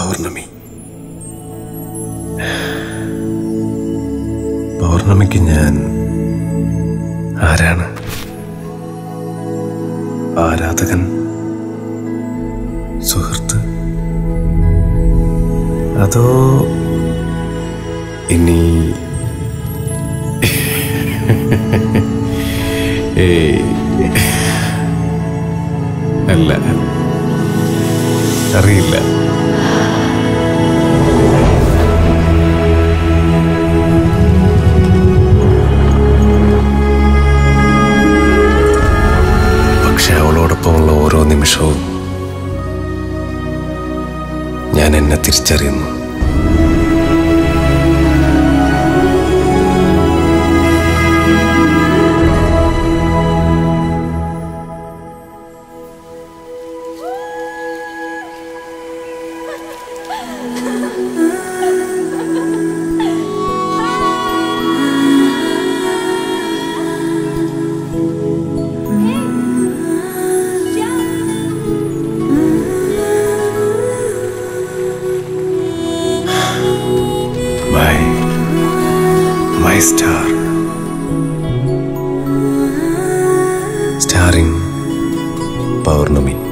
പൗർണമി പൗർണമിക്ക് ഞാൻ ആരാണ് ആരാധകൻ സുഹൃത്ത് അതോ ഇനി ഏയ് അല്ല അറിയില്ല പക്ഷെ അവളോടൊപ്പമുള്ള ഓരോ നിമിഷവും ഞാൻ എന്നെ തിരിച്ചറിയുന്നു my my star starring Pournami